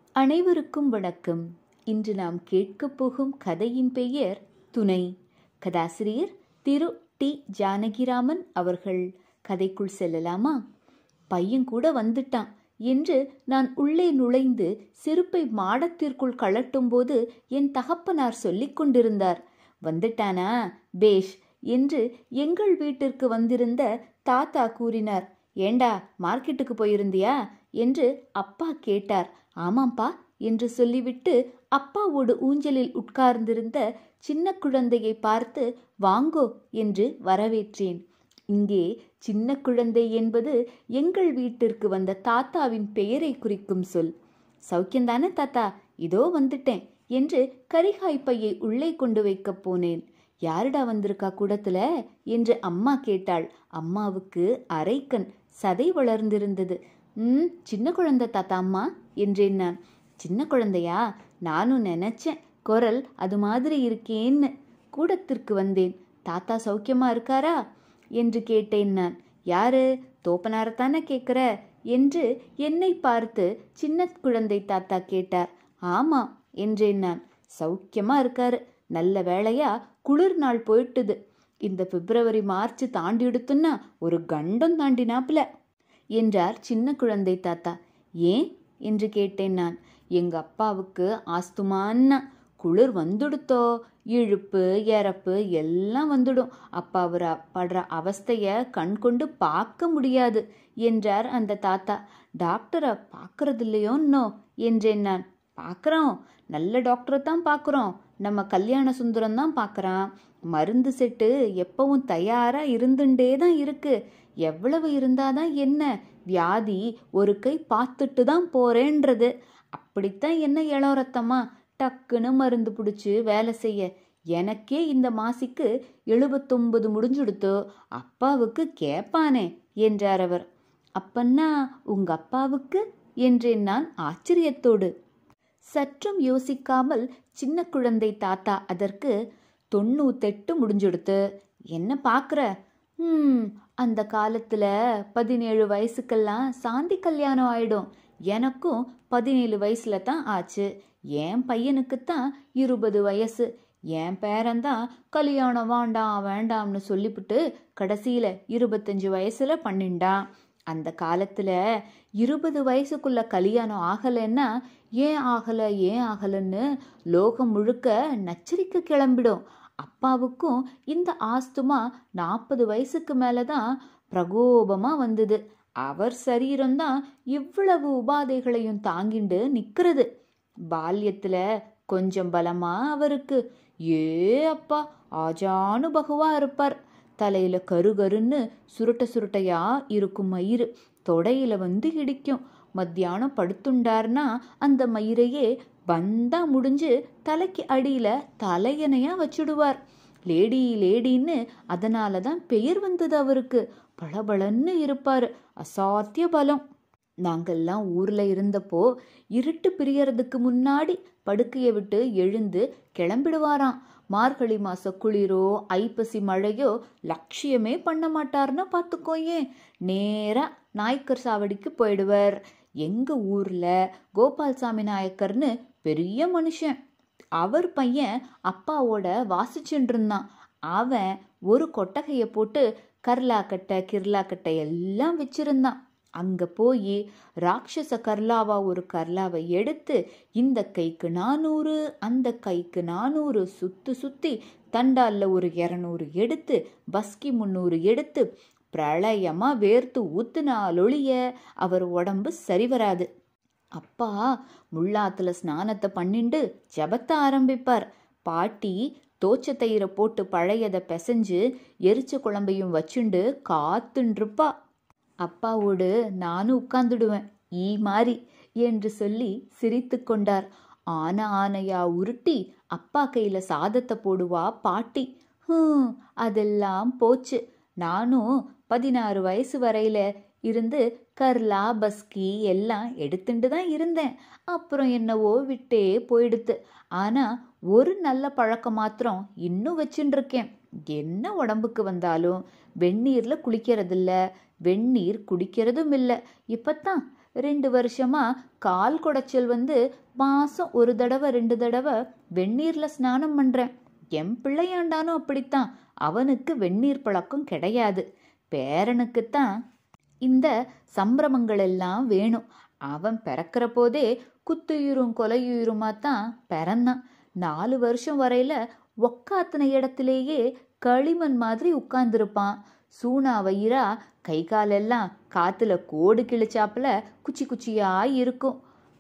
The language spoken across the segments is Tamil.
அனைவருக்கும் வணக்கம் இன்று நாம் கேட்கப் போகும் கதையின் பெயர் துணை கதாசிரியர் திரு டி ஜானகிராமன் அவர்கள் கதைக்குள் செல்லலாமா பையன் கூட வந்துட்டான் என்று நான் உள்ளே நுழைந்து செருப்பை மாடத்திற்குள் கழட்டும்போது என் தகப்பனார் சொல்லிக் கொண்டிருந்தார் வந்துட்டானா பேஷ் என்று எங்கள் வீட்டிற்கு வந்திருந்த தாத்தா கூறினார் ஏண்டா மார்க்கெட்டுக்கு போயிருந்தியா என்று அப்பா கேட்டார் ஆமாம்பா என்று சொல்லிவிட்டு அப்பாவோடு ஊஞ்சலில் உட்கார்ந்திருந்த சின்ன குழந்தையை பார்த்து வாங்கோ என்று வரவேற்றேன் இங்கே சின்ன குழந்தை என்பது எங்கள் வீட்டிற்கு வந்த தாத்தாவின் பெயரை குறிக்கும் சொல் சௌக்கியந்தானே தாத்தா இதோ வந்துட்டேன் என்று கரிகாய் பையை உள்ளே கொண்டு வைக்கப் போனேன் யாருடா வந்திருக்கா கூடத்துல என்று அம்மா கேட்டாள் அம்மாவுக்கு அரைக்கண் சதை வளர்ந்திருந்தது ம் சின்ன குழந்தை தாத்தா அம்மா என்றேன் நான் சின்ன குழந்தையா நானும் நினைச்சேன் குரல் அது மாதிரி இருக்கேன்னு கூடத்திற்கு வந்தேன் தாத்தா சௌக்கியமா இருக்காரா என்று கேட்டேன் நான் யாரு தோப்பனாரத்தானே கேட்குற என்று என்னை பார்த்து சின்ன குழந்தை தாத்தா கேட்டார் ஆமாம் என்றேன் நான் சௌக்கியமா இருக்காரு நல்ல வேளையா குளிர் நாள் போயிட்டுது இந்த பிப்ரவரி மார்ச் தாண்டி எடுத்துன்னா ஒரு கண்டம் தாண்டினாப்புல என்றார் சின்ன குழந்தை தாத்தா ஏன் என்று கேட்டேன் நான் எங்க அப்பாவுக்கு ஆஸ்துமான்னா குளிர் வந்துடுத்தோ இழுப்பு இறப்பு எல்லாம் வந்துடும் அப்பா அவர் படுற அவஸ்தைய கண் கொண்டு பார்க்க முடியாது என்றார் அந்த தாத்தா டாக்டரை பார்க்கறது இல்லையோன்னோ என்றேன் நான் பார்க்குறோம் நல்ல டாக்டரை தான் பார்க்குறோம் நம்ம கல்யாண சுந்தரம் தான் பார்க்குறான் மருந்து செட்டு எப்பவும் தயாராக இருந்துட்டே தான் இருக்கு எவ்வளவு இருந்தாதான் என்ன வியாதி ஒரு கை பார்த்துட்டு தான் போறேன்றது அப்படித்தான் என்ன இளவரத்தம்மா டக்குன்னு மருந்து பிடிச்சி வேலை செய்ய எனக்கே இந்த மாசிக்கு எழுபத்தொன்பது முடிஞ்சுடுத்தோ அப்பாவுக்கு கேட்பானே என்றார் அவர் அப்பன்னா உங்க அப்பாவுக்கு என்றேன் நான் ஆச்சரியத்தோடு சற்றும் யோசிக்காமல் சின்ன குழந்தை தாத்தா அதற்கு தொண்ணூத்தெட்டு முடிஞ்சுடுத்து என்ன பார்க்குற ம் அந்த காலத்தில் பதினேழு வயசுக்கெல்லாம் சாந்தி கல்யாணம் ஆயிடும் எனக்கும் பதினேழு வயசுல தான் ஆச்சு என் பையனுக்குத்தான் இருபது வயசு என் பேரன்தான் கல்யாணம் வேண்டாம் வேண்டாம்னு சொல்லிவிட்டு கடைசியில் இருபத்தஞ்சு வயசுல பண்ணிண்டான் அந்த காலத்தில் இருபது வயசுக்குள்ள கல்யாணம் ஆகலைன்னா ஏன் ஆகலை ஏன் ஆகலைன்னு லோகம் முழுக்க நச்சரிக்கை கிளம்பிடும் அப்பாவுக்கும் இந்த ஆஸ்துமா நாற்பது வயசுக்கு மேலே தான் பிரகோபமாக வந்தது அவர் சரீரம்தான் இவ்வளவு உபாதைகளையும் தாங்கிண்டு நிற்கிறது பால்யத்தில் கொஞ்சம் பலமா அவருக்கு ஏ அப்பா ஆஜானு பகுவா இருப்பார் தலையில கருகருன்னு சுருட்ட சுருட்டையா இருக்கும் மயிறு தொடையில வந்து இடிக்கும் மத்தியானம் படுத்துண்டார்னா அந்த மயிரையே பந்தா முடிஞ்சு தலைக்கு அடியில தலையணையா வச்சுடுவார் லேடி லேடின்னு அதனால தான் பெயர் வந்தது அவருக்கு பளபளன்னு இருப்பார் அசாத்திய பலம் நாங்கெல்லாம் ஊர்ல இருந்தப்போ இருட்டு பிரியறதுக்கு முன்னாடி படுக்கையை விட்டு எழுந்து கிளம்பிடுவாராம் மார்கழி மாச குளிரோ ஐப்பசி மழையோ லட்சியமே பண்ண மாட்டார்னா பார்த்துக்கோயே நேரா நாய்க்கர் சாவடிக்கு போயிடுவார் எங்க ஊர்ல கோபால்சாமி நாயக்கர்னு பெரிய மனுஷன் அவர் பையன் அப்பாவோட வாசிச்சுட்டு இருந்தான் அவன் ஒரு கொட்டகையை போட்டு கர்லாக்கட்டை கிர்லாக்கட்டை எல்லாம் வச்சிருந்தான் அங்க போய் ராட்சச கர்லாவா ஒரு கர்லாவை எடுத்து இந்த கைக்கு நானூறு அந்த கைக்கு நானூறு சுத்து சுத்தி தண்டால்ல ஒரு இரநூறு எடுத்து பஸ்கி முந்நூறு எடுத்து பிரளயமா வேர்த்து ஊத்துனாலொழிய அவர் உடம்பு சரி வராது அப்பா முள்ளாத்துல ஸ்நானத்தை பண்ணிண்டு ஜபத்த ஆரம்பிப்பார் பாட்டி தோச்ச தயிரை போட்டு பழையதை பிசைஞ்சு எரிச்ச குழம்பையும் வச்சுண்டு காத்துன்ருப்பா அப்பாவோடு நானும் உட்கார்ந்துடுவேன் ஈ மாதிரி என்று சொல்லி சிரித்து கொண்டார் ஆன ஆனையா உருட்டி அப்பா கையில சாதத்தை போடுவா பாட்டி ஹம் அதெல்லாம் போச்சு நானும் பதினாறு வயசு வரையில இருந்து கர்லா பஸ்கி எல்லாம் எடுத்துட்டு தான் இருந்தேன் அப்புறம் என்னவோ விட்டே போயிடுத்து ஆனா ஒரு நல்ல பழக்கம் மாத்திரம் இன்னும் வச்சுட்டு இருக்கேன் என்ன உடம்புக்கு வந்தாலும் வெந்நீர்ல குளிக்கிறதில்ல வெந்நீர் குடிக்கிறதும் இல்லை இப்பத்தான் ரெண்டு வருஷமா கால் குடைச்சல் வந்து மாசம் ஒரு தடவை ரெண்டு தடவை வெந்நீர்ல ஸ்நானம் பண்றேன் என் பிள்ளையாண்டானும் அப்படித்தான் அவனுக்கு வெந்நீர் பழக்கம் கிடையாது பேரனுக்குத்தான் இந்த சம்பிரமங்கள் எல்லாம் வேணும் அவன் பிறக்கிற போதே குத்துயுரும் கொலையுருமா தான் பிறந்தான் நாலு வருஷம் வரையில ஒக்காத்தின இடத்திலேயே களிமண் மாதிரி உட்கார்ந்துருப்பான் சூனா வயிறா கை காலெல்லாம் காத்துல கோடு கிழிச்சாப்புல குச்சி குச்சியா இருக்கும்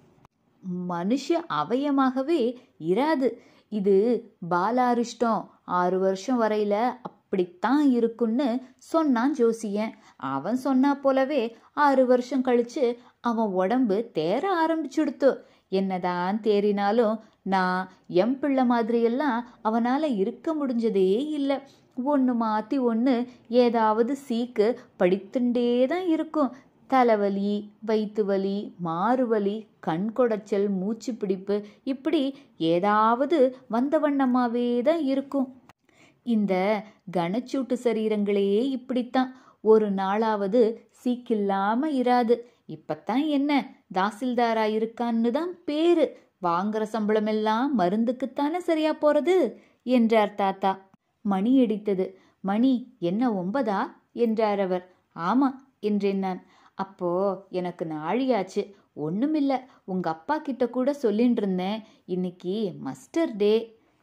மனுஷ அவயமாகவே இராது இது பாலாரிஷ்டம் ஆறு வருஷம் வரையில அப்படித்தான் இருக்குன்னு சொன்னான் ஜோசியன் அவன் சொன்னா போலவே ஆறு வருஷம் கழிச்சு அவன் உடம்பு தேர ஆரம்பிச்சுடுத்து என்னதான் தேறினாலும் நான் எம் பிள்ளை மாதிரியெல்லாம் அவனால இருக்க முடிஞ்சதே இல்லை ஒன்று மாற்றி ஒன்று ஏதாவது சீக்கு படித்துண்டே தான் இருக்கும் தலைவலி வயிற்று வலி மாறு வலி கண் கொடைச்சல் மூச்சு பிடிப்பு இப்படி ஏதாவது வந்த வண்ணமாவே தான் இருக்கும் இந்த கனச்சூட்டு சரீரங்களே இப்படித்தான் ஒரு நாளாவது சீக்கில்லாம இராது இப்பத்தான் என்ன தாசில்தாரா இருக்கான்னு தான் பேரு வாங்குற சம்பளம் எல்லாம் மருந்துக்குத்தானே சரியா போறது என்றார் தாத்தா மணி அடித்தது மணி என்ன ஒன்பதா என்றார் அவர் ஆமா என்றேன் நான் அப்போ எனக்கு நாழியாச்சு ஒண்ணுமில்ல உங்க அப்பா கிட்ட கூட சொல்லிட்டு இருந்தேன் இன்னைக்கு மஸ்டர் டே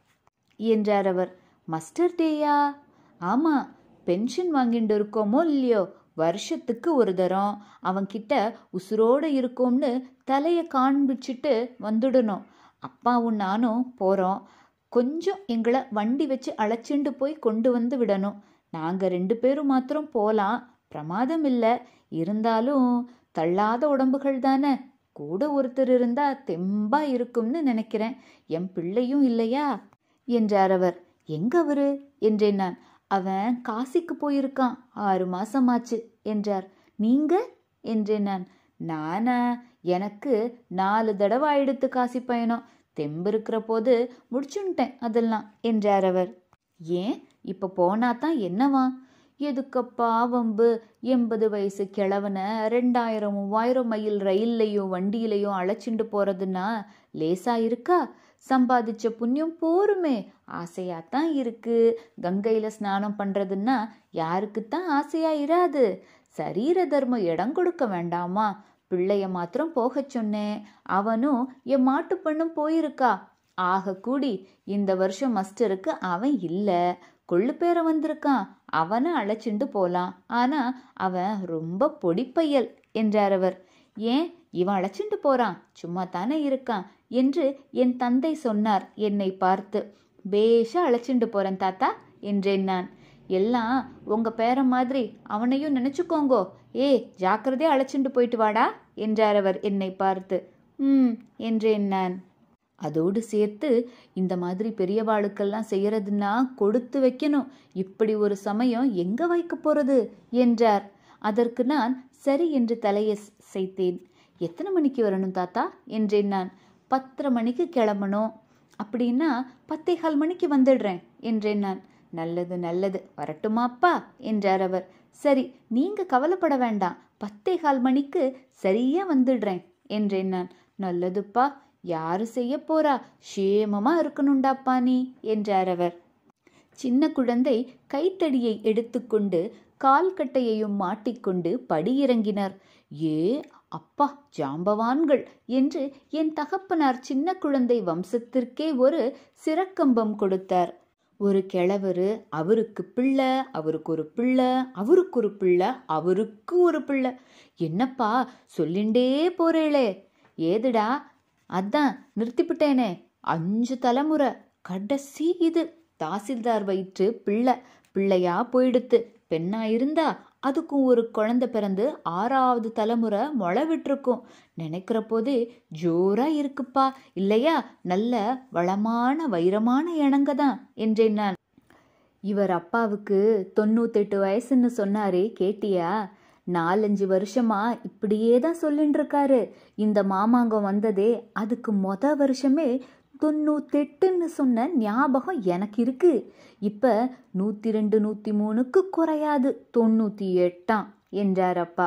என்றார் அவர் மஸ்டர் டேயா ஆமா பென்ஷன் வாங்கிட்டு இருக்கோமோ இல்லையோ வருஷத்துக்கு ஒரு தரம் அவன்கிட்ட உசுரோட இருக்கோம்னு தலையை காண்பிச்சுட்டு வந்துடணும் அப்பாவும் நானும் போகிறோம் கொஞ்சம் எங்களை வண்டி வச்சு அழைச்சிண்டு போய் கொண்டு வந்து விடணும் நாங்கள் ரெண்டு பேரும் மாத்திரம் போகலாம் பிரமாதம் இல்லை இருந்தாலும் தள்ளாத உடம்புகள் தானே கூட ஒருத்தர் இருந்தா தெம்பா இருக்கும்னு நினைக்கிறேன் என் பிள்ளையும் இல்லையா என்றார் அவர் எங்க அவரு என்றேன் நான் அவன் காசிக்கு போயிருக்கான் ஆறு மாசமாச்சு என்றார் நீங்க என்றேன் நான் நானா எனக்கு நாலு தடவை ஆயிடுத்து காசி பயணம் தெம்பு இருக்கிற போது முடிச்சுன்ட்டேன் அதெல்லாம் என்றார் அவர் ஏன் இப்ப போனா தான் என்னவா எதுக்கப்பா வம்பு எண்பது வயசு கிழவன ரெண்டாயிரம் மூவாயிரம் மைல் ரயில்லையும் வண்டியிலையும் அழைச்சிண்டு போறதுன்னா லேசா இருக்கா சம்பாதிச்ச புண்ணியம் போருமே ஆசையாத்தான் இருக்கு கங்கையில ஸ்நானம் பண்றதுன்னா யாருக்குத்தான் ஆசையா இராது சரீர தர்மம் இடம் கொடுக்க வேண்டாமா பிள்ளைய மாத்திரம் போகச் சொன்னேன் அவனும் என் மாட்டு பெண்ணும் போயிருக்கா ஆக கூடி இந்த வருஷம் மஸ்டருக்கு அவன் இல்லை கொள்ளு பேர வந்திருக்கான் அவனை அழைச்சிண்டு போலாம் ஆனா அவன் ரொம்ப பொடிப்பையல் என்றார் அவர் ஏன் இவன் அழைச்சிண்டு போறான் சும்மா தானே இருக்கான் என்று என் தந்தை சொன்னார் என்னை பார்த்து பேஷா அழைச்சிண்டு போறேன் தாத்தா என்றேன் நான் எல்லாம் உங்க பேர மாதிரி அவனையும் நினைச்சுக்கோங்கோ ஏ ஜாக்கிரதையா அழைச்சிண்டு போயிட்டு வாடா என்றார் அவர் என்னை பார்த்து ம் என்றேன் நான் அதோடு சேர்த்து இந்த மாதிரி பெரியவாளுக்கெல்லாம் செய்யறதுன்னா கொடுத்து வைக்கணும் இப்படி ஒரு சமயம் எங்க வைக்க போறது என்றார் அதற்கு நான் சரி என்று தலையை செய்தேன் எத்தனை மணிக்கு வரணும் தாத்தா என்றேன் நான் பத்தரை மணிக்கு கிளம்பணும் அப்படின்னா பத்தே கால் மணிக்கு வந்துடுறேன் என்றேன் நான் நல்லது நல்லது வரட்டுமாப்பா என்றார் அவர் சரி நீங்க கவலைப்பட வேண்டாம் பத்தே கால் மணிக்கு சரியா வந்துடுறேன் என்றேன் நான் நல்லதுப்பா யாரு செய்ய போறா சேமமா இருக்கணும்டாப்பா நீ என்றார் அவர் சின்ன குழந்தை கைத்தடியை எடுத்துக்கொண்டு கால்கட்டையையும் மாட்டிக்கொண்டு படியிறங்கினார் ஏ அப்பா ஜாம்பவான்கள் என்று என் தகப்பனார் சின்ன குழந்தை வம்சத்திற்கே ஒரு சிறக்கம்பம் கொடுத்தார் ஒரு கிழவரு அவருக்கு பிள்ளை அவருக்கு ஒரு பிள்ளை அவருக்கு ஒரு பிள்ளை அவருக்கு ஒரு பிள்ளை என்னப்பா சொல்லிண்டே போறேளே ஏதுடா அதான் நிறுத்திவிட்டேனே அஞ்சு தலைமுறை கடைசி இது தாசில்தார் வயிற்று பிள்ளை பிள்ளையா போயிடுத்து பெண்ணா இருந்தா அதுக்கும் ஒரு குழந்தை பிறந்து ஆறாவது தலைமுறை முளை விட்டுருக்கும் நினைக்கிற போதே ஜோரா இருக்குப்பா இல்லையா நல்ல வளமான வைரமான இணங்க தான் என்றேன் நான் இவர் அப்பாவுக்கு தொண்ணூத்தெட்டு வயசுன்னு சொன்னாரே கேட்டியா நாலஞ்சு வருஷமா இப்படியே தான் சொல்லிட்டு இருக்காரு இந்த மாமாங்கம் வந்ததே அதுக்கு மொத வருஷமே தொண்ணூத்தெட்டுன்னு சொன்ன ஞாபகம் எனக்கு இருக்கு இப்ப நூத்தி ரெண்டு நூத்தி மூணுக்கு குறையாது தொண்ணூத்தி எட்டாம் என்றார் அப்பா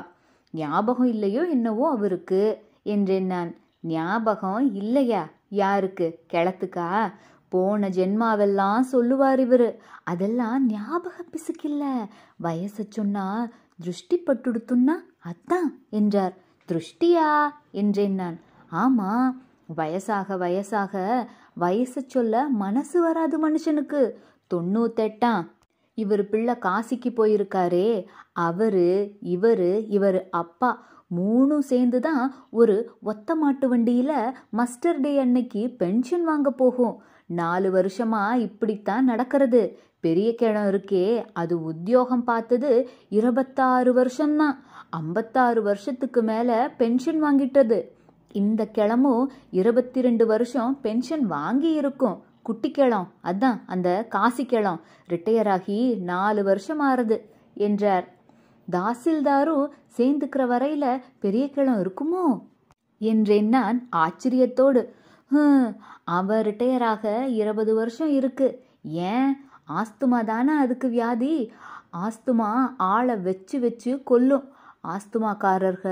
ஞாபகம் இல்லையோ என்னவோ அவருக்கு என்றேன் நான் ஞாபகம் இல்லையா யாருக்கு கிளத்துக்கா போன ஜென்மாவெல்லாம் சொல்லுவார் இவரு அதெல்லாம் ஞாபக பிசுக்கில்ல வயசை சொன்னா திருஷ்டி பட்டுடுத்துன்னா அதான் என்றார் திருஷ்டியா என்றேன் நான் ஆமா வயசாக வயசாக வயசை சொல்ல மனசு வராது மனுஷனுக்கு தொண்ணூத்தெட்டாம் இவர் பிள்ளை காசிக்கு போயிருக்காரே அவரு இவரு இவர் அப்பா மூணும் சேர்ந்து தான் ஒரு ஒத்த மாட்டு வண்டியில மஸ்டர் டே அன்னைக்கு பென்ஷன் வாங்க போகும் நாலு வருஷமா இப்படித்தான் நடக்கிறது பெரிய கிழம் இருக்கே அது உத்தியோகம் பார்த்தது இருபத்தாறு வருஷம்தான் ஐம்பத்தாறு வருஷத்துக்கு மேல பென்ஷன் வாங்கிட்டது இந்த கிழமும் இருபத்தி ரெண்டு வருஷம் பென்ஷன் வாங்கி இருக்கும் குட்டி கிழம் அதான் அந்த காசி கிழம் ரிட்டையர் ஆகி நாலு வருஷம் ஆறுது என்றார் தாசில்தாரும் சேர்ந்துக்கிற வரையில பெரிய கிழம் இருக்குமோ என்றேன் நான் ஆச்சரியத்தோடு ஹம், அவன் ரிட்டையர் ஆக இருபது வருஷம் இருக்கு ஏன் ஆஸ்துமா தானே அதுக்கு வியாதி ஆஸ்துமா ஆளை வச்சு வச்சு கொல்லும் ஆஸ்துமாக்காரர்க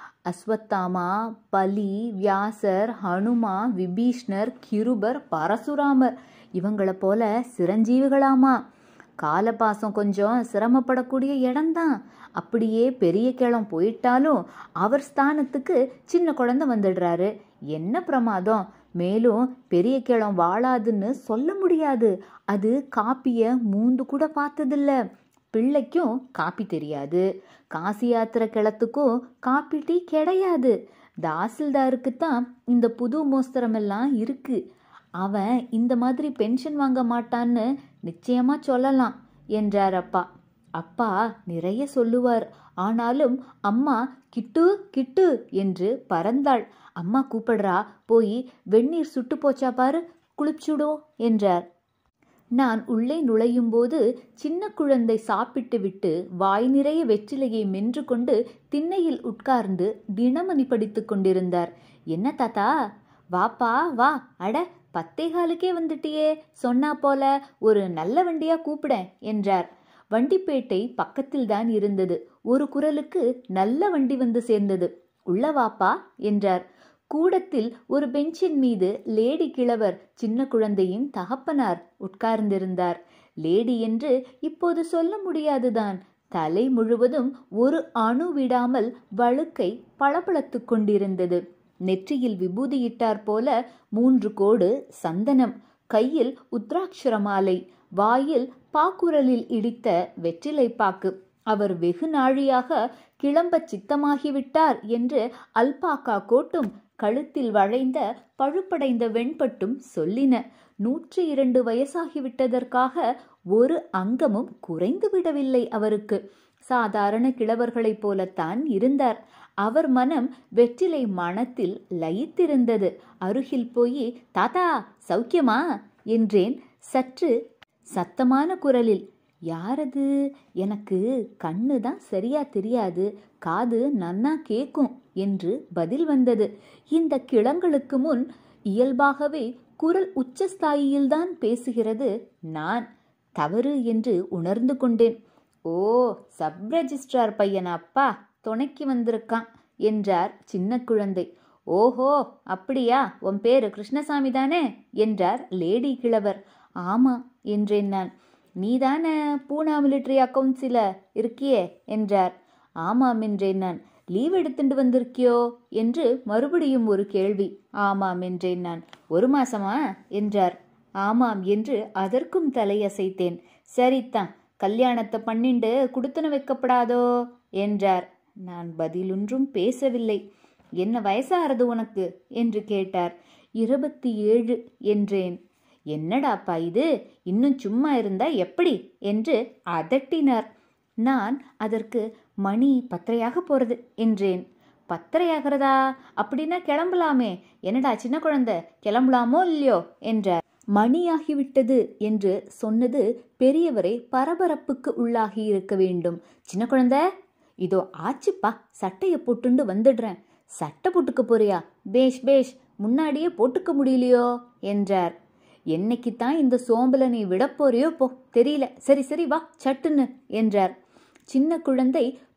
அஸ்வத்தாமா பலி வியாசர் ஹனுமா விபீஷ்ணர் கிருபர் பரசுராமர் இவங்கள போல சிரஞ்சீவிகளாமா காலபாசம் கொஞ்சம் சிரமப்படக்கூடிய இடம்தான் அப்படியே பெரிய கிழம் போயிட்டாலும் அவர் ஸ்தானத்துக்கு சின்ன குழந்தை வந்துடுறாரு என்ன பிரமாதம் மேலும் பெரிய கிழம் வாழாதுன்னு சொல்ல முடியாது அது காப்பிய மூந்து கூட பார்த்ததில்ல பிள்ளைக்கும் காப்பி தெரியாது காசி யாத்திரை கிளத்துக்கும் காப்பி டீ கிடையாது தாசில்தாருக்கு தான் இந்த புது மோஸ்திரமெல்லாம் இருக்கு அவன் இந்த மாதிரி பென்ஷன் வாங்க மாட்டான்னு நிச்சயமா சொல்லலாம் என்றார் அப்பா அப்பா நிறைய சொல்லுவார் ஆனாலும் அம்மா கிட்டு கிட்டு என்று பறந்தாள் அம்மா கூப்பிடுறா போய் வெந்நீர் சுட்டு போச்சா பாரு குளிச்சுடோ என்றார் நான் உள்ளே நுழையும்போது சின்ன குழந்தை சாப்பிட்டு விட்டு வாய் நிறைய வெற்றிலையை மென்று கொண்டு திண்ணையில் உட்கார்ந்து தினமணி படித்துக் கொண்டிருந்தார் என்ன தாத்தா வாப்பா வா அட பத்தே காலுக்கே வந்துட்டியே சொன்னா போல ஒரு நல்ல வண்டியா கூப்பிடேன் என்றார் வண்டிப்பேட்டை பக்கத்தில் தான் இருந்தது ஒரு குரலுக்கு நல்ல வண்டி வந்து சேர்ந்தது உள்ள வாப்பா என்றார் கூடத்தில் ஒரு பெஞ்சின் மீது லேடி கிழவர் சின்ன குழந்தையின் தகப்பனார் உட்கார்ந்திருந்தார் லேடி என்று இப்போது சொல்ல முடியாதுதான் தலை முழுவதும் ஒரு அணு விடாமல் வழுக்கை பளபளத்துக் கொண்டிருந்தது நெற்றியில் விபூதியிட்டார் போல மூன்று கோடு சந்தனம் கையில் உத்ராட்சர மாலை வாயில் பாக்குரலில் இடித்த வெற்றிலை பாக்கு அவர் வெகு நாழியாக கிளம்பச் சித்தமாகிவிட்டார் என்று அல்பாக்கா கோட்டும் கழுத்தில் வளைந்த பழுப்படைந்த வெண்பட்டும் சொல்லின நூற்றி இரண்டு வயசாகிவிட்டதற்காக ஒரு அங்கமும் குறைந்து விடவில்லை அவருக்கு சாதாரண கிழவர்களைப் போலத்தான் இருந்தார் அவர் மனம் வெற்றிலை மனத்தில் லயித்திருந்தது அருகில் போய் தாத்தா சௌக்கியமா என்றேன் சற்று சத்தமான குரலில் யாரது எனக்கு கண்ணு தான் சரியா தெரியாது காது நன்னா கேக்கும் என்று பதில் வந்தது இந்த கிளங்களுக்கு முன் இயல்பாகவே குரல் உச்சஸ்தாயியில்தான் பேசுகிறது நான் தவறு என்று உணர்ந்து கொண்டேன் ஓ சப் ரெஜிஸ்ட்ரார் பையன் அப்பா துணைக்கு வந்திருக்கான் என்றார் சின்ன குழந்தை ஓஹோ அப்படியா உன் பேரு கிருஷ்ணசாமி தானே என்றார் லேடி கிழவர் ஆமா என்றேன் நான் நீதானே பூனா மிலிட்ரி அக்கவுண்ட்ஸில் இருக்கியே என்றார் ஆமாம் என்றேன் நான் லீவ் எடுத்துட்டு வந்திருக்கியோ என்று மறுபடியும் ஒரு கேள்வி ஆமாம் என்றேன் நான் ஒரு மாசமா என்றார் ஆமாம் என்று அதற்கும் தலையசைத்தேன் சரித்தான் கல்யாணத்தை பண்ணிண்டு குடுத்தன வைக்கப்படாதோ என்றார் நான் பதிலொன்றும் பேசவில்லை என்ன வயசாகிறது உனக்கு என்று கேட்டார் இருபத்தி ஏழு என்றேன் என்னடாப்பா இது இன்னும் சும்மா இருந்தா எப்படி என்று அதட்டினார் நான் அதற்கு மணி பத்தரையாக போறது என்றேன் பத்தரையாகிறதா அப்படின்னா கிளம்பலாமே என்னடா சின்ன குழந்தை கிளம்பலாமோ இல்லையோ என்றார் மணியாகிவிட்டது என்று சொன்னது பெரியவரை பரபரப்புக்கு உள்ளாகி இருக்க வேண்டும் சின்ன குழந்தை இதோ ஆச்சுப்பா சட்டையை போட்டுண்டு வந்துடுறேன் சட்டை போட்டுக்க போறியா பேஷ் பேஷ் முன்னாடியே போட்டுக்க முடியலையோ என்றார் என்னைக்கு தான் இந்த சோம்பலை நீ விட போறியோ போ தெரியல சரி சரி வா சட்டுன்னு என்றார் சின்ன குழந்தை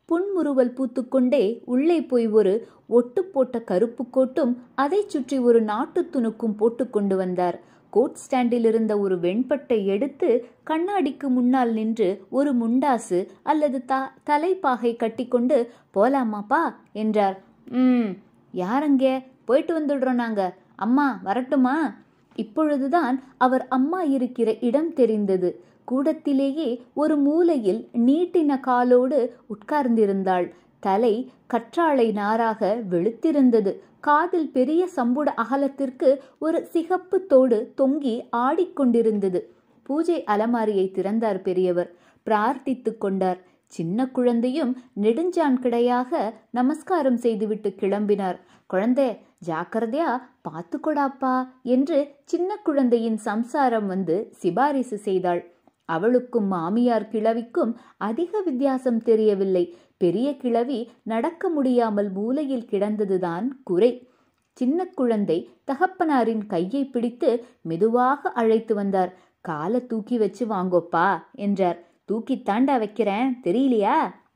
புன்முறுவல் பூத்துக்கொண்டே உள்ளே போய் ஒரு ஒட்டு போட்ட கருப்பு கோட்டும் அதைச் சுற்றி ஒரு நாட்டுத் துணுக்கும் போட்டு கொண்டு வந்தார் கோட் ஸ்டாண்டில் இருந்த ஒரு வெண்பட்டை எடுத்து கண்ணாடிக்கு முன்னால் நின்று ஒரு முண்டாசு அல்லது த தலைப்பாகை கட்டிக்கொண்டு போலாமாப்பா என்றார் ம் யாரங்க போயிட்டு வந்துடுறோம் நாங்க அம்மா வரட்டுமா இப்பொழுதுதான் அவர் அம்மா இருக்கிற இடம் தெரிந்தது கூடத்திலேயே ஒரு மூலையில் நீட்டின காலோடு உட்கார்ந்திருந்தாள் தலை கற்றாழை நாராக வெளுத்திருந்தது காதில் பெரிய சம்புட அகலத்திற்கு ஒரு சிகப்பு தோடு தொங்கி ஆடிக்கொண்டிருந்தது பூஜை அலமாரியை திறந்தார் பெரியவர் பிரார்த்தித்துக் கொண்டார் சின்ன குழந்தையும் நெடுஞ்சான் கிடையாக நமஸ்காரம் செய்துவிட்டு கிளம்பினார் குழந்தை ஜாக்கிரதையா பார்த்துக்கொடாப்பா என்று சின்ன குழந்தையின் சம்சாரம் வந்து சிபாரிசு செய்தாள் அவளுக்கும் மாமியார் கிழவிக்கும் அதிக வித்தியாசம் தெரியவில்லை பெரிய கிழவி நடக்க முடியாமல் மூலையில் கிடந்ததுதான் குறை சின்ன குழந்தை தகப்பனாரின் கையை பிடித்து மெதுவாக அழைத்து வந்தார் காலை தூக்கி வச்சு வாங்கோப்பா என்றார் தூக்கி தாண்டா வைக்கிறேன் தெரியலையா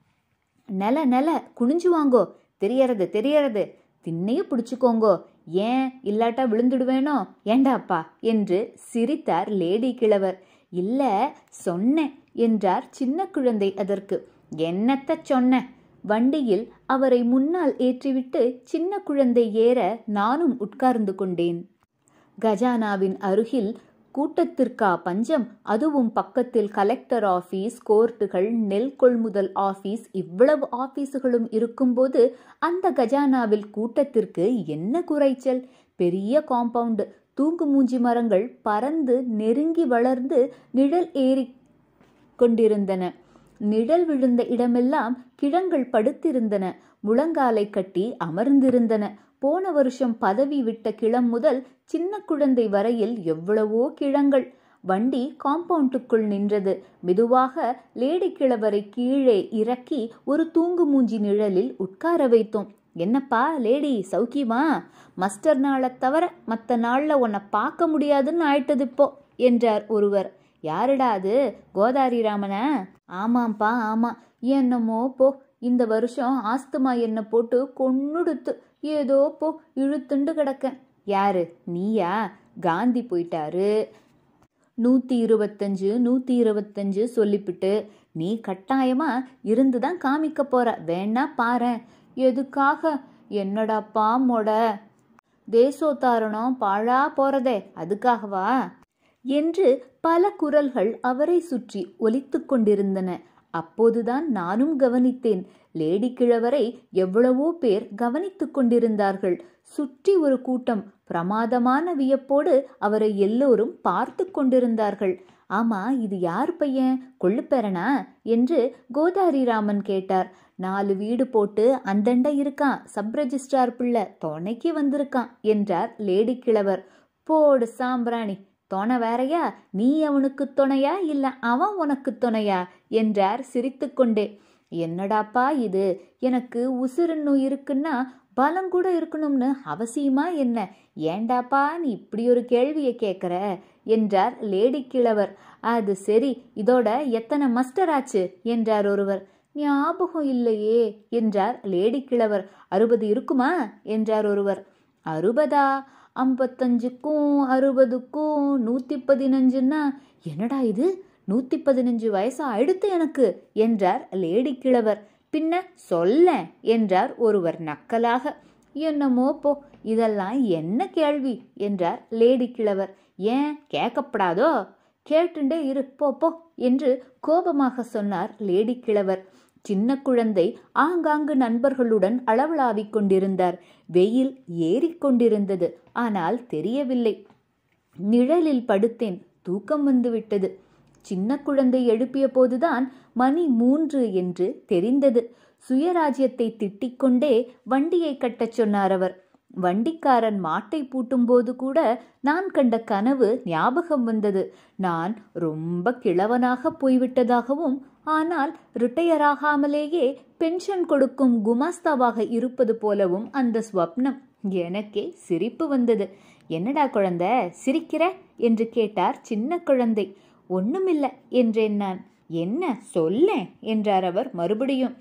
நல நல குனிஞ்சு வாங்கோ தெரியறது தெரியறது திண்ணைய பிடிச்சுக்கோங்கோ ஏன் இல்லாட்டா விழுந்துடுவேனோ ஏண்டாப்பா என்று சிரித்தார் லேடி கிழவர் இல்ல சொன்னேன் என்றார் சின்ன குழந்தை அதற்கு என்னத்த சொன்ன வண்டியில் அவரை முன்னால் ஏற்றிவிட்டு சின்ன குழந்தை ஏற நானும் உட்கார்ந்து கொண்டேன் கஜானாவின் அருகில் கூட்டத்திற்கா பஞ்சம் அதுவும் பக்கத்தில் கலெக்டர் ஆபீஸ் கோர்ட்டுகள் நெல் கொள்முதல் ஆபீஸ் இவ்வளவு ஆபீஸுகளும் இருக்கும்போது அந்த கஜானாவில் கூட்டத்திற்கு என்ன குறைச்சல் பெரிய காம்பவுண்டு தூங்கு மூஞ்சி மரங்கள் பறந்து நெருங்கி வளர்ந்து நிழல் ஏறி கொண்டிருந்தன நிழல் விழுந்த இடமெல்லாம் கிழங்கள் படுத்திருந்தன முழங்காலை கட்டி அமர்ந்திருந்தன போன வருஷம் பதவி விட்ட கிளம் முதல் சின்ன குழந்தை வரையில் எவ்வளவோ கிழங்கள் வண்டி காம்பவுண்டுக்குள் நின்றது மெதுவாக லேடி கிழவரை கீழே இறக்கி ஒரு தூங்கு மூஞ்சி நிழலில் உட்கார வைத்தோம் என்னப்பா லேடி சௌக்கியமா மஸ்டர் நாளை தவிர மற்ற நாளில் உன்னை பார்க்க முடியாதுன்னு ஆயிட்டது இப்போ என்றார் ஒருவர் யாருடா அது கோதாரி ராமனா ஆமாம்ப்பா ஆமாம் என்னமோ போ இந்த வருஷம் ஆஸ்துமா என்ன போட்டு கொன்னுடுத்து ஏதோ போ இழுத்துண்டு கிடக்கேன் யாரு நீயா காந்தி போயிட்டாரு நூற்றி இருபத்தஞ்சு நூற்றி இருபத்தஞ்சு சொல்லிப்பிட்டு நீ கட்டாயமா இருந்து தான் காமிக்க போற வேணா பாரேன் எதுக்காக என்னடாப்பா மொட தேசோத்தாரணம் பாழா போறதே அதுக்காகவா என்று பல குரல்கள் அவரை சுற்றி ஒலித்து கொண்டிருந்தன அப்போதுதான் நானும் கவனித்தேன் லேடி கிழவரை எவ்வளவோ பேர் கவனித்துக் கொண்டிருந்தார்கள் சுற்றி ஒரு கூட்டம் பிரமாதமான வியப்போடு அவரை எல்லோரும் பார்த்து கொண்டிருந்தார்கள் ஆமா இது யார் பையன் கொள்ளுப்பேரனா என்று கோதாரி ராமன் கேட்டார் நாலு வீடு போட்டு அந்தண்ட இருக்கான் சப் ரெஜிஸ்ட்ரார் பிள்ளை துணைக்கு வந்திருக்கான் என்றார் லேடி கிழவர் போடு சாம்பிராணி துணை வேறையா நீ அவனுக்கு துணையா இல்ல அவன் உனக்கு துணையா என்றார் சிரித்துக்கொண்டே என்னடாப்பா இது எனக்கு உசுருன்னு இருக்குன்னா பலம் கூட இருக்கணும்னு அவசியமா என்ன ஏண்டாப்பா நீ இப்படி ஒரு கேள்வியை கேட்குற என்றார் லேடி கிழவர் அது சரி இதோட எத்தனை மஸ்டர் ஆச்சு என்றார் ஒருவர் ஞாபகம் இல்லையே என்றார் லேடி கிழவர் அறுபது இருக்குமா என்றார் ஒருவர் அறுபதா ஐம்பத்தஞ்சுக்கும் அறுபதுக்கும் நூற்றி பதினஞ்சுன்னா என்னடா இது நூற்றி பதினஞ்சு வயசு ஆயிடுத்து எனக்கு என்றார் லேடி கிழவர் பின்ன சொல்ல என்றார் ஒருவர் நக்கலாக என்னமோ போ இதெல்லாம் என்ன கேள்வி என்றார் லேடி கிழவர் ஏன் கேட்கப்படாதோ கேட்டுண்டே இரு போ போ என்று கோபமாக சொன்னார் லேடி கிழவர் சின்ன குழந்தை ஆங்காங்கு நண்பர்களுடன் அளவலாவிக் கொண்டிருந்தார் வெயில் ஏறிக்கொண்டிருந்தது ஆனால் தெரியவில்லை நிழலில் படுத்தேன் தூக்கம் வந்துவிட்டது சின்ன குழந்தை எழுப்பிய போதுதான் மணி மூன்று என்று தெரிந்தது சுயராஜ்யத்தை திட்டிக்கொண்டே வண்டியை கட்டச் சொன்னார் அவர் வண்டிக்காரன் மாட்டை பூட்டும்போது கூட நான் கண்ட கனவு ஞாபகம் வந்தது நான் ரொம்ப கிழவனாக போய்விட்டதாகவும் ஆனால் ரிட்டையர் ஆகாமலேயே பென்ஷன் கொடுக்கும் குமாஸ்தாவாக இருப்பது போலவும் அந்த ஸ்வப்னம் எனக்கே சிரிப்பு வந்தது என்னடா குழந்தை சிரிக்கிற என்று கேட்டார் சின்ன குழந்தை ஒண்ணுமில்ல என்றேன் நான் என்ன சொல்ல என்றார் அவர் மறுபடியும்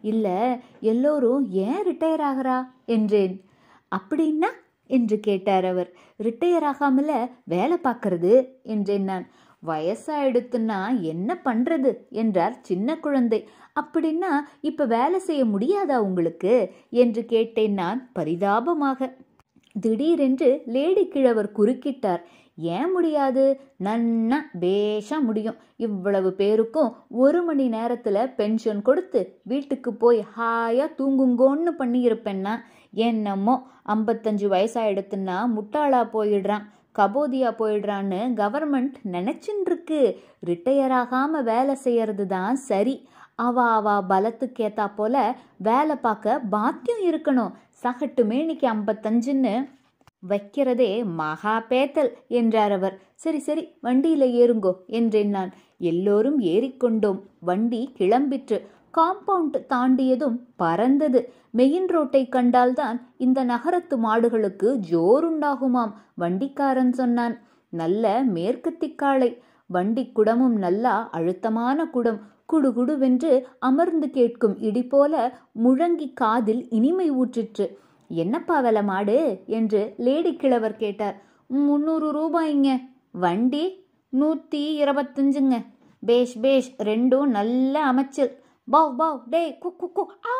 இல்ல எல்லோரும் ஏன் ரிட்டையர் ஆகிறா என்றேன் அப்படின்னா என்று கேட்டார் அவர் ரிட்டையர் ஆகாமல வேலை பார்க்கறது என்றேன் நான் வயசாயிடுத்துன்னா என்ன பண்றது என்றார் சின்ன குழந்தை அப்படின்னா இப்ப வேலை செய்ய முடியாதா உங்களுக்கு என்று கேட்டேன் நான் பரிதாபமாக திடீரென்று லேடி கிழவர் குறுக்கிட்டார் ஏன் முடியாது நன்னா பேஷா முடியும் இவ்வளவு பேருக்கும் ஒரு மணி நேரத்துல பென்ஷன் கொடுத்து வீட்டுக்கு போய் ஹாயா தூங்குங்கோன்னு பண்ணியிருப்பேன்னா என்னமோ ஐம்பத்தஞ்சு வயசாயிடுத்துன்னா முட்டாளா போயிடுறான் கபோதியா போயிடுறான்னு கவர்மெண்ட் நினைச்சுன்னு இருக்கு ரிட்டையர் ஆகாம வேலை செய்யறது தான் சரி அவ அவ பலத்துக்கு ஏத்தா போல வேலை பார்க்க பாக்கியம் இருக்கணும் சகட்டுமே இன்னைக்கு ஐம்பத்தஞ்சுன்னு வைக்கிறதே மகா பேத்தல் என்றார் அவர் சரி சரி வண்டியில ஏறுங்கோ என்றேன் நான் எல்லோரும் ஏறிக்கொண்டோம் வண்டி கிளம்பிற்று காம்பவுண்ட் தாண்டியதும் பறந்தது மெயின் ரோட்டை கண்டால்தான் இந்த நகரத்து மாடுகளுக்கு ஜோருண்டாகுமாம் வண்டிக்காரன் சொன்னான் நல்ல மேற்கத்திக்காளை வண்டி குடமும் நல்லா அழுத்தமான குடம் குடுகுடுவென்று அமர்ந்து கேட்கும் இடி போல முழங்கி காதில் இனிமை ஊற்றிற்று என்னப்பா வில மாடு என்று லேடி கிழவர் கேட்டார் முந்நூறு ரூபாய்ங்க வண்டி நூற்றி இருபத்தஞ்சுங்க பேஷ் பேஷ் ரெண்டும் நல்ல அமைச்சல் பாவ் பாவ் டே கு கு கு ஆ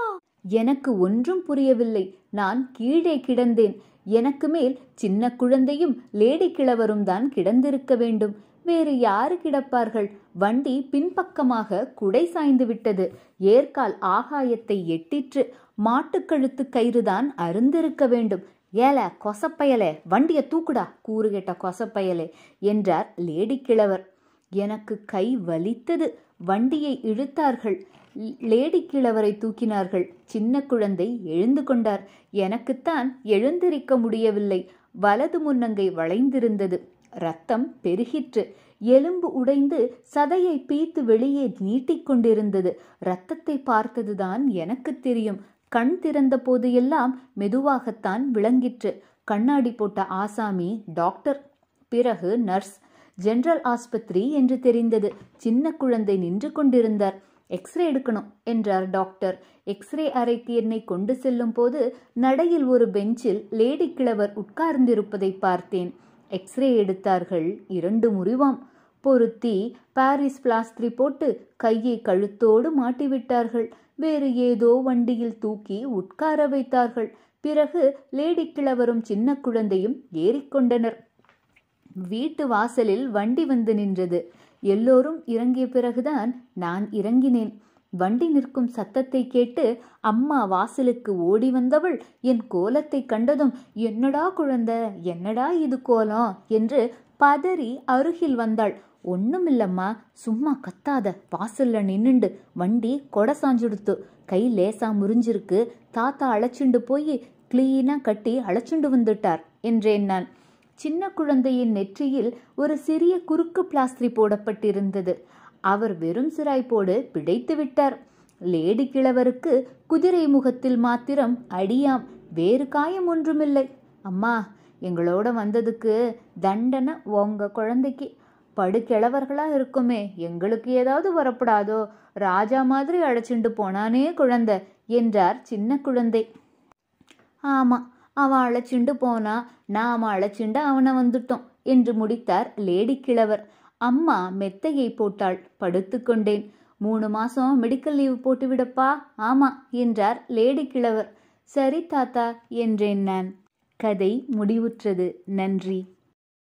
எனக்கு ஒன்றும் புரியவில்லை நான் கீழே கிடந்தேன் எனக்கு மேல் சின்ன குழந்தையும் லேடி கிழவரும் தான் கிடந்திருக்க வேண்டும் வேறு யாரு கிடப்பார்கள் வண்டி பின்பக்கமாக குடை சாய்ந்து விட்டது ஏற்கால் ஆகாயத்தை எட்டிற்று மாட்டுக்கழுத்து கயிறுதான் அருந்திருக்க வேண்டும் ஏல கொசப்பயலே வண்டிய தூக்குடா கூறு கேட்ட கொசப்பயலே என்றார் லேடி கிழவர் எனக்கு கை வலித்தது வண்டியை இழுத்தார்கள் லேடி கிழவரை தூக்கினார்கள் சின்ன குழந்தை எழுந்து கொண்டார் எனக்குத்தான் எழுந்திருக்க முடியவில்லை வலது முன்னங்கை வளைந்திருந்தது ரத்தம் பெருகிற்று எலும்பு உடைந்து சதையை பீத்து வெளியே நீட்டிக்கொண்டிருந்தது ரத்தத்தை பார்த்ததுதான் எனக்கு தெரியும் கண் திறந்த போது எல்லாம் மெதுவாகத்தான் விளங்கிற்று கண்ணாடி போட்ட ஆசாமி டாக்டர் பிறகு நர்ஸ் ஜெனரல் ஆஸ்பத்திரி என்று தெரிந்தது சின்ன குழந்தை நின்று கொண்டிருந்தார் எக்ஸ்ரே எடுக்கணும் என்றார் டாக்டர் எக்ஸ்ரே அறைக்கு என்னை கொண்டு செல்லும் போது நடையில் ஒரு பெஞ்சில் லேடி கிழவர் உட்கார்ந்திருப்பதை பார்த்தேன் எக்ஸ்ரே எடுத்தார்கள் இரண்டு முறிவாம் பொருத்தி பாரிஸ் பிளாஸ்திரி போட்டு கையை கழுத்தோடு மாட்டிவிட்டார்கள் வேறு ஏதோ வண்டியில் தூக்கி உட்கார வைத்தார்கள் பிறகு லேடி கிழவரும் சின்ன குழந்தையும் ஏறிக்கொண்டனர் வீட்டு வாசலில் வண்டி வந்து நின்றது எல்லோரும் இறங்கிய பிறகுதான் நான் இறங்கினேன் வண்டி நிற்கும் சத்தத்தை கேட்டு அம்மா வாசலுக்கு ஓடி வந்தவள் என் கோலத்தை கண்டதும் என்னடா குழந்தை என்னடா இது கோலம் என்று பதறி அருகில் வந்தாள் ஒண்ணுமில்லம்மா சும்மா கத்தாத வாசல்ல நின்னுண்டு வண்டி கொடை சாஞ்சுடுத்து கை லேசா முறிஞ்சிருக்கு தாத்தா அழைச்சிண்டு போய் கிளீனா கட்டி அழைச்சிண்டு வந்துட்டார் என்றேன் நான் சின்ன குழந்தையின் நெற்றியில் ஒரு சிறிய குறுக்கு பிளாஸ்திரி போடப்பட்டிருந்தது அவர் வெறும் சிராய் போடு பிடைத்து விட்டார் லேடி கிழவருக்கு குதிரை முகத்தில் மாத்திரம் அடியாம் வேறு காயம் ஒன்றுமில்லை அம்மா எங்களோட வந்ததுக்கு தண்டனை உங்க குழந்தைக்கு படுகிழவர்களா இருக்குமே எங்களுக்கு ஏதாவது வரப்படாதோ ராஜா மாதிரி அழைச்சிண்டு போனானே குழந்தை என்றார் சின்ன குழந்தை ஆமா அவன் அழைச்சிண்டு போனா நாம அழைச்சிண்டு அவனை வந்துட்டோம் என்று முடித்தார் லேடி கிழவர் அம்மா மெத்தையை போட்டாள் படுத்துக்கொண்டேன் மூணு மாசம் மெடிக்கல் லீவ் போட்டு விடப்பா ஆமா என்றார் லேடி கிழவர் சரி தாத்தா என்றேன் நான் கதை முடிவுற்றது நன்றி